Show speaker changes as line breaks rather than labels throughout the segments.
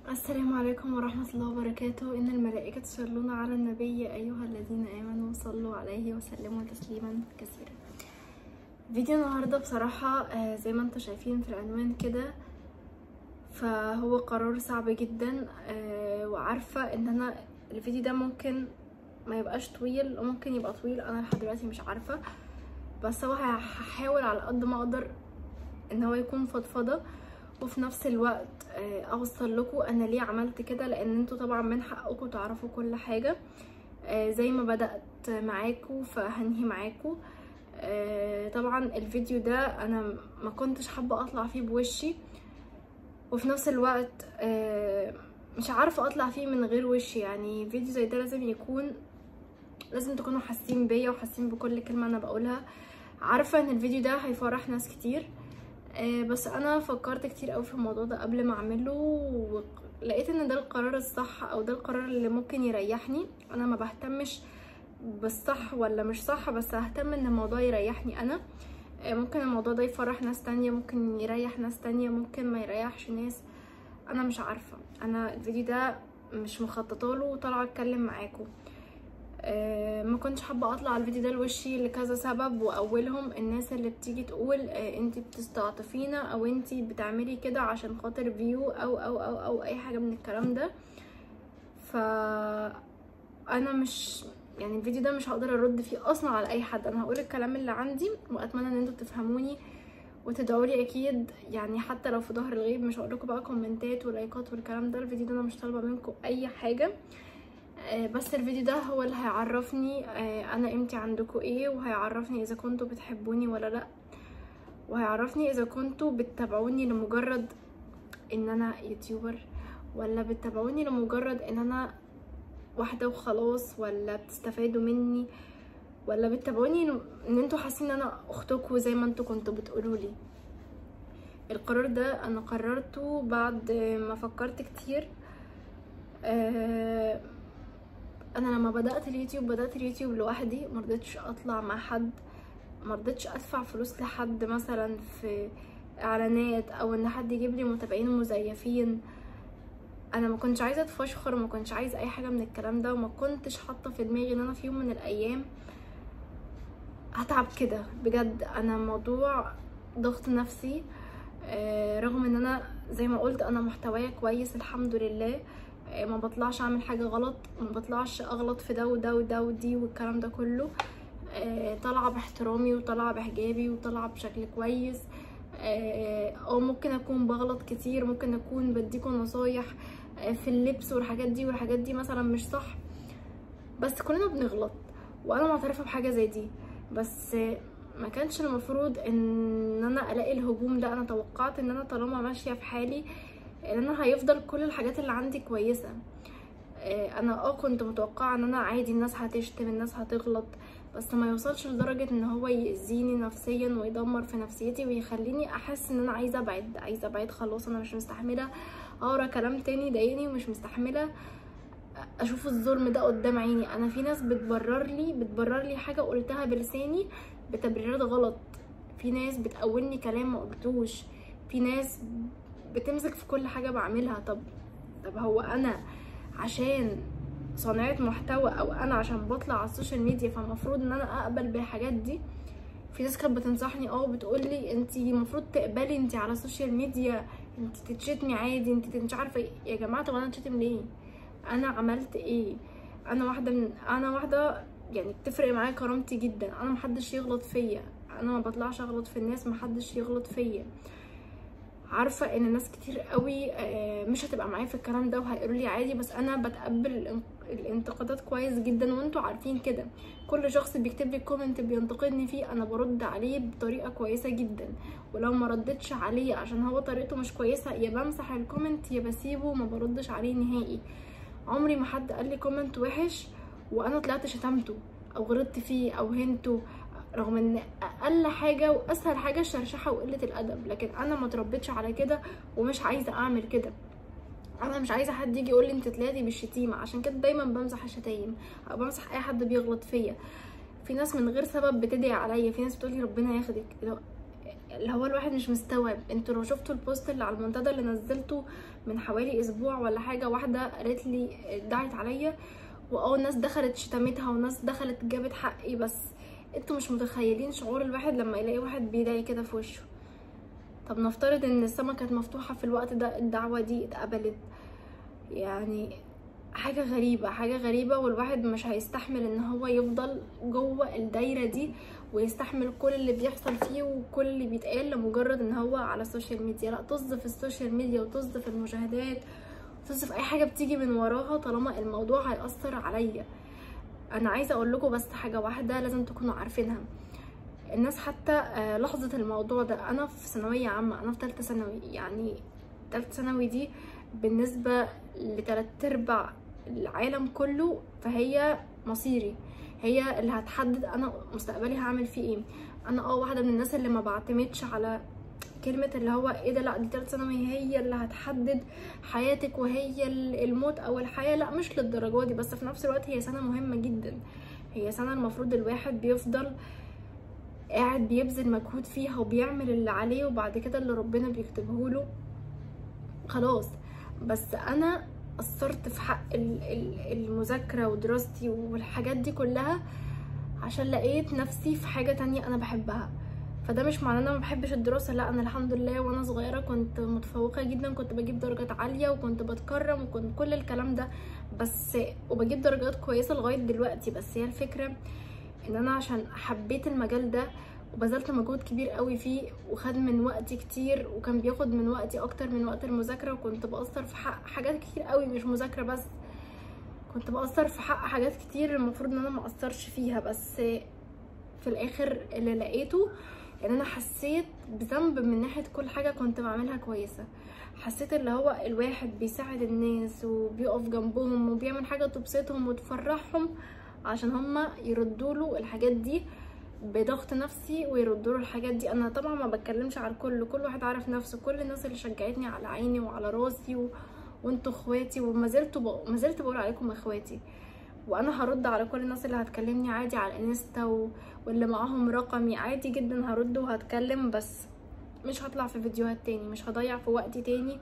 السلام عليكم ورحمة الله وبركاته إن الملائكة تصلون على النبي أيها الذين آمنوا صلوا عليه وسلموا تسليما كثيرا فيديو النهاردة بصراحة آه، زي ما انتم شايفين في العنوان كده فهو قرار صعب جدا آه، وعارفة ان انا الفيديو ده ممكن ما يبقاش طويل وممكن يبقى طويل انا لحد دلوقتي مش عارفة بس هو هحاول على قد ما اقدر ان هو يكون فضفضة وفي نفس الوقت آه، اوصل لكم انا ليه عملت كده لان انتوا طبعا من حقكم تعرفوا كل حاجة آه، زي ما بدأت معاكم فهنهي معاكم آه، طبعا الفيديو ده انا ما كنتش حابة اطلع فيه بوشي وفي نفس الوقت آه، مش عارفة اطلع فيه من غير وشي يعني فيديو زي ده لازم يكون لازم تكونوا حاسين بيا وحاسين بكل كلمة انا بقولها عارفة ان الفيديو ده هيفرح ناس كتير آه، بس انا فكرت كتير قوي في الموضوع ده قبل ما اعمله ولقيت ان ده القرار الصح او ده القرار اللي ممكن يريحني انا ما بهتمش بالصح ولا مش صح بس ههتم ان الموضوع يريحني انا آه، ممكن الموضوع ده يفرح ناس تانية ممكن يريح ناس تانية ممكن ما يريحش ناس انا مش عارفة انا الفيديو ده مش مخططه له وطالعه اتكلم معاكم آه، ما كنتش حابه اطلع على الفيديو ده لوشي لكذا سبب واولهم الناس اللي بتيجي تقول آه، انتي بتستعطفينا او انتي بتعملي كده عشان خاطر فيو او او او او اي حاجه من الكلام ده ف انا مش يعني الفيديو ده مش هقدر ارد فيه اصلا على اي حد انا هقول الكلام اللي عندي واتمنى ان انتوا تفهموني وتدعوا لي اكيد يعني حتى لو في ظهر الغيب مش هقول لكم بقى كومنتات ولايكات والكلام ده الفيديو ده انا مش طالبه منكم اي حاجه آه، بس الفيديو ده هو اللي هيعرفني آه، انا قيمتي عندكم ايه وهيعرفني اذا كنتوا بتحبوني ولا لا وهيعرفني اذا كنتوا بتتابعوني لمجرد ان انا يوتيوبر ولا بتتابعوني لمجرد ان انا واحده وخلاص ولا بتستفادوا مني ولا بتتابعوني ان انتوا حاسين ان انا اختكم زي ما انتوا كنتوا بتقولوا لي القرار ده انا قررته بعد ما فكرت كتير آه انا لما بدات اليوتيوب بدات اليوتيوب لوحدي مرضتش اطلع مع حد مرضتش ادفع فلوس لحد مثلا في اعلانات او ان حد يجيب لي متابعين مزيفين انا ما كنتش عايزه اتفشخر وما كنتش عايزه اي حاجه من الكلام ده وما كنتش حاطه في دماغي ان انا في يوم من الايام هتعب كده بجد انا موضوع ضغط نفسي آه، رغم ان انا زي ما قلت انا محتوايا كويس الحمد لله آه، ما بطلعش اعمل حاجه غلط ما بطلعش اغلط في ده وده وده ودي والكلام ده كله آه، طالعه باحترامي وطالعه بحجابي وطالعه بشكل كويس اه أو ممكن اكون بغلط كتير ممكن اكون بديكم نصايح آه، في اللبس والحاجات دي والحاجات دي مثلا مش صح بس كلنا بنغلط وانا معترفه بحاجه زي دي بس آه، ما كانش المفروض ان انا الاقي الهجوم ده انا توقعت ان انا طالما ماشيه في حالي ان انا هيفضل كل الحاجات اللي عندي كويسه آه، انا اه كنت متوقعه ان انا عادي الناس هتشتم الناس هتغلط بس ما يوصلش لدرجه ان هو يأذيني نفسيا ويدمر في نفسيتي ويخليني احس ان انا عايزه ابعد عايزه ابعد خلاص انا مش مستحمله اقرا كلام تاني يضايقني ومش مستحمله اشوف الظلم ده قدام عيني انا في ناس بتبرر لي بتبرر لي حاجه قلتها بلساني بتبريرات غلط في ناس بتقولني كلام ما قلتوش في ناس بتمسك في كل حاجه بعملها طب طب هو انا عشان صانعة محتوى او انا عشان بطلع على السوشيال ميديا فالمفروض ان انا اقبل بالحاجات دي في ناس كانت بتنصحني اه بتقول لي انت المفروض تقبلي انت على السوشيال ميديا انت تتشتمي عادي انت مش عارفه ايه يا جماعه طب انا اتشتم ليه انا عملت ايه انا واحده من انا واحده يعني بتفرق معايا كرامتي جدا انا محدش يغلط فيا انا ما بطلعش اغلط في الناس محدش يغلط فيا عارفه ان ناس كتير قوي آه، مش هتبقى معايا في الكلام ده وهيقولوا لي عادي بس انا بتقبل الان- الانتقادات كويس جدا وانتوا عارفين كده كل شخص بيكتب لي كومنت بينتقدني فيه انا برد عليه بطريقه كويسه جدا ولو ما ردتش عليه عشان هو طريقته مش كويسه يا بمسح الكومنت يا بسيبه وما بردش عليه نهائي عمري ما حد قال لي كومنت وحش وانا طلعت شتمته او غلطت فيه او هنته رغم ان اقل حاجه واسهل حاجه الشرشحه وقله الادب لكن انا ما اتربيتش على كده ومش عايزه اعمل كده انا مش عايزه حد يجي يقول لي انت طلعتي بالشتيمه عشان كده دايما بمسح الشتايم او بمسح اي حد بيغلط فيا في ناس من غير سبب بتدعي عليا في ناس بتقولي ربنا ياخدك لو- اللي هو الواحد مش مستوعب انتوا لو شفتوا البوست اللي على المنتدى اللي نزلته من حوالي اسبوع ولا حاجه واحده قالت لي دعت عليا واه ناس دخلت شتمتها وناس دخلت جابت حقي بس انتوا مش متخيلين شعور الواحد لما يلاقي واحد بيدعي كده في وشه طب نفترض ان السما كانت مفتوحه في الوقت ده الدعوه دي اتقبلت يعني حاجه غريبه حاجه غريبه والواحد مش هيستحمل ان هو يفضل جوه الدايره دي ويستحمل كل اللي بيحصل فيه وكل اللي بيتقال لمجرد ان هو على السوشيال ميديا لا طز في السوشيال ميديا وطز في المشاهدات طز في اي حاجه بتيجي من وراها طالما الموضوع هيأثر عليا انا عايزه اقول لكم بس حاجه واحده لازم تكونوا عارفينها الناس حتى آه، لاحظت الموضوع ده انا في ثانويه عامه انا في ثالثه ثانوي يعني ثالثه ثانوي دي بالنسبه لتلات ارباع العالم كله فهي مصيري هي اللي هتحدد انا مستقبلي هعمل فيه ايه انا اه واحده من الناس اللي ما بعتمدش على كلمة اللي هو ايه ده لا دي تالت ثانوي هي اللي هتحدد حياتك وهي الموت او الحياة لا مش للدرجة دي بس في نفس الوقت هي سنة مهمة جدا هي سنة المفروض الواحد بيفضل قاعد بيبذل مجهود فيها وبيعمل اللي عليه وبعد كده اللي ربنا بيكتبه له خلاص بس انا قصرت في حق ال- ال- المذاكرة ودراستي والحاجات دي كلها عشان لقيت نفسي في حاجة تانية انا بحبها فده مش معناه ان انا ما بحبش الدراسه لا انا الحمد لله وانا صغيره كنت متفوقه جدا كنت بجيب درجات عاليه وكنت بتكرم وكنت كل الكلام ده بس وبجيب درجات كويسه لغايه دلوقتي بس هي الفكره ان انا عشان حبيت المجال ده وبذلت مجهود كبير قوي فيه وخد من وقتي كتير وكان بياخد من وقتي اكتر من وقت المذاكره وكنت بأثر في حق حاجات كتير قوي مش مذاكره بس كنت بأثر في حق حاجات كتير المفروض ان انا ما اثرش فيها بس في الاخر اللي لقيته ان انا حسيت بذنب من ناحيه كل حاجه كنت بعملها كويسه حسيت اللي هو الواحد بيساعد الناس وبيقف جنبهم وبيعمل حاجه تبسطهم وتفرحهم عشان هما يردوا له الحاجات دي بضغط نفسي ويردوا له الحاجات دي انا طبعا ما بتكلمش على الكل كل واحد عارف نفسه كل الناس اللي شجعتني على عيني وعلى راسي و... وانتوا اخواتي وما زلت ب... ما زلت بقول عليكم اخواتي وانا هرد على كل الناس اللي هتكلمني عادي على الانستا و... واللي معاهم رقمي عادي جدا هرد وهتكلم بس مش هطلع في فيديوهات تاني مش هضيع في وقتي تاني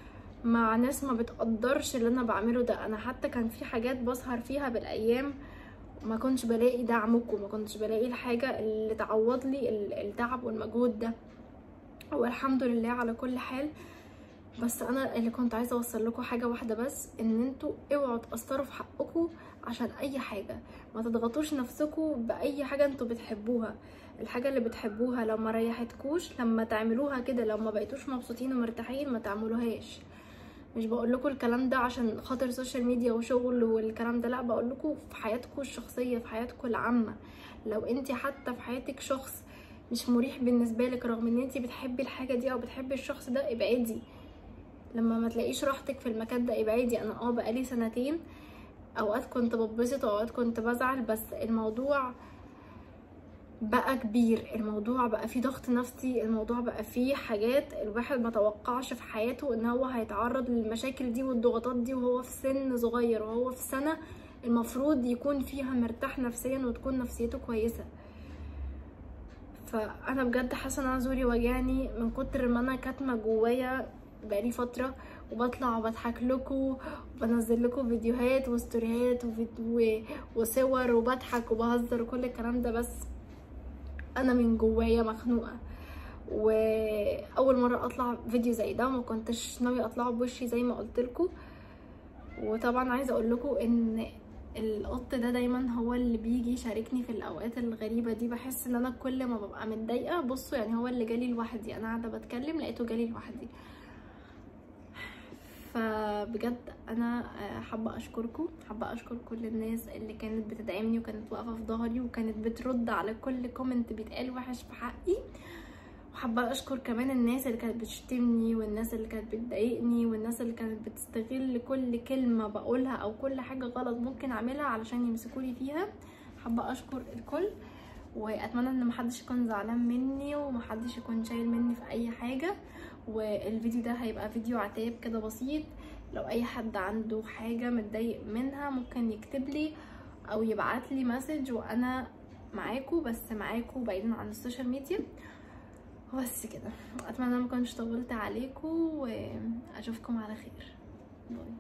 مع ناس ما بتقدرش اللي انا بعمله ده انا حتى كان في حاجات بسهر فيها بالايام ما كنتش بلاقي دعمكم ما كنتش بلاقي الحاجة اللي تعوض لي ال- التعب والمجهود ده والحمد لله على كل حال بس انا اللي كنت عايزه اوصل لكم حاجه واحده بس ان انتوا اوعوا تاثروا في حقكم عشان اي حاجه ما تضغطوش نفسكم باي حاجه انتوا بتحبوها الحاجه اللي بتحبوها لو ما ريحتكوش لما تعملوها كده لو ما بقيتوش مبسوطين ومرتاحين ما تعملوهاش مش بقول لكم الكلام ده عشان خاطر سوشيال ميديا وشغل والكلام ده لا بقول لكم في حياتكم الشخصيه في حياتكم العامه لو انت حتى في حياتك شخص مش مريح بالنسبه لك رغم ان انت بتحبي الحاجه دي او بتحبي الشخص ده ابعدي لما ما تلاقيش راحتك في المكان ده ابعدي انا اه بقالي سنتين اوقات كنت بتبسط واوقات كنت بزعل بس الموضوع بقى كبير الموضوع بقى فيه ضغط نفسي الموضوع بقى فيه حاجات الواحد ما توقعش في حياته ان هو هيتعرض للمشاكل دي والضغوطات دي وهو في سن صغير وهو في سنة المفروض يكون فيها مرتاح نفسيا وتكون نفسيته كويسة فانا بجد حاسه ان انا زوري وجعني من كتر ما انا كاتمه جوايا بقالي فتره وبطلع وبضحك لكم وبنزل لكم فيديوهات وستوريات وفيديو وصور وبضحك وبهزر وكل الكلام ده بس انا من جوايا مخنوقه واول مره اطلع فيديو زي ده وما كنتش ناويه اطلعه بوشي زي ما قلت لكم وطبعا عايزه اقول لكم ان القط ده دايما هو اللي بيجي يشاركني في الاوقات الغريبه دي بحس ان انا كل ما ببقى متضايقه بصوا يعني هو اللي جالي لوحدي انا قاعده بتكلم لقيته جالي لوحدي فبجد انا حابه اشكركم حابه اشكر كل الناس اللي كانت بتدعمني وكانت واقفه في ظهري وكانت بترد على كل كومنت بيتقال وحش في حقي وحابه اشكر كمان الناس اللي كانت بتشتمني والناس اللي كانت بتضايقني والناس اللي كانت بتستغل كل كلمه بقولها او كل حاجه غلط ممكن اعملها علشان يمسكولي فيها حابه اشكر الكل واتمنى ان محدش يكون زعلان مني ومحدش يكون شايل مني في اي حاجه والفيديو ده هيبقى فيديو عتاب كده بسيط لو اي حد عنده حاجه متضايق منها ممكن يكتب لي او يبعت لي مسج وانا معاكم بس معاكم بعيدا عن السوشيال ميديا وبس كده اتمنى ما كنتش طولت عليكم واشوفكم على خير باي